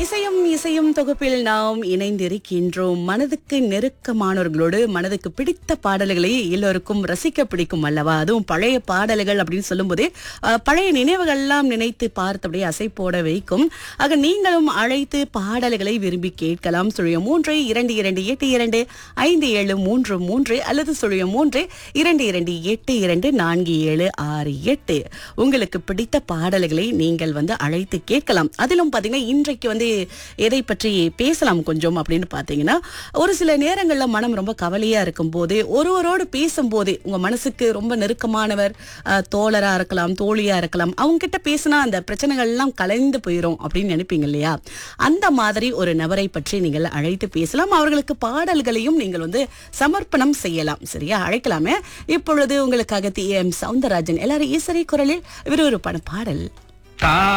இசையும் இசையும் தொகுப்பில் நாம் இணைந்திருக்கின்றோம் மனதுக்கு நெருக்கமானவர்களோடு மனதுக்கு பிடித்த பாடல்களை எல்லோருக்கும் ரசிக்க பிடிக்கும் அல்லவா அதுவும் பழைய பாடல்கள் அப்படின்னு சொல்லும்போதே அஹ், பழைய நினைவுகள்லாம் நினைத்து பார்த்தபடியே அசை போட வைக்கும் ஆக நீங்களும் அழைத்து பாடல்களை விரும்பி கேட்கலாம் சுழிய மூன்று இரண்டு இரண்டு எட்டு இரண்டு ஐந்து ஏழு மூன்று மூன்று அல்லது சுழிய மூன்று இரண்டு இரண்டு எட்டு இரண்டு நான்கு ஏழு ஆறு எட்டு உங்களுக்கு பிடித்த பாடல்களை நீங்கள் வந்து அழைத்து கேட்கலாம் அதிலும் பாத்தீங்கன்னா இன்றைக்கு வந்து எதை பற்றி பேசலாம் கொஞ்சம் அப்படின்னு பாத்தீங்கன்னா ஒரு சில நேரங்கள்ல மனம் ரொம்ப கவலையா இருக்கும் போது ஒருவரோடு பேசும்போதே உங்க மனசுக்கு ரொம்ப நெருக்கமானவர் அஹ், தோழரா இருக்கலாம் தோழியா இருக்கலாம் அவங்க கிட்ட பேசினா அந்த பிரச்சனைகள் எல்லாம் கலைந்து போயிடும் அப்படின்னு நினைப்பீங்க இல்லையா அந்த மாதிரி ஒரு நபரை பற்றி நீங்கள் அழைத்து பேசலாம் அவர்களுக்கு பாடல்களையும் நீங்கள் வந்து சமர்ப்பணம் செய்யலாம் சரியா அழைக்கலாமே இப்பொழுது உங்களுக்காக டி எம் சவுந்தரராஜன் எல்லாரும் ஈஸ்வரி குரலில் விறுவிறுப்பான பாடல் தா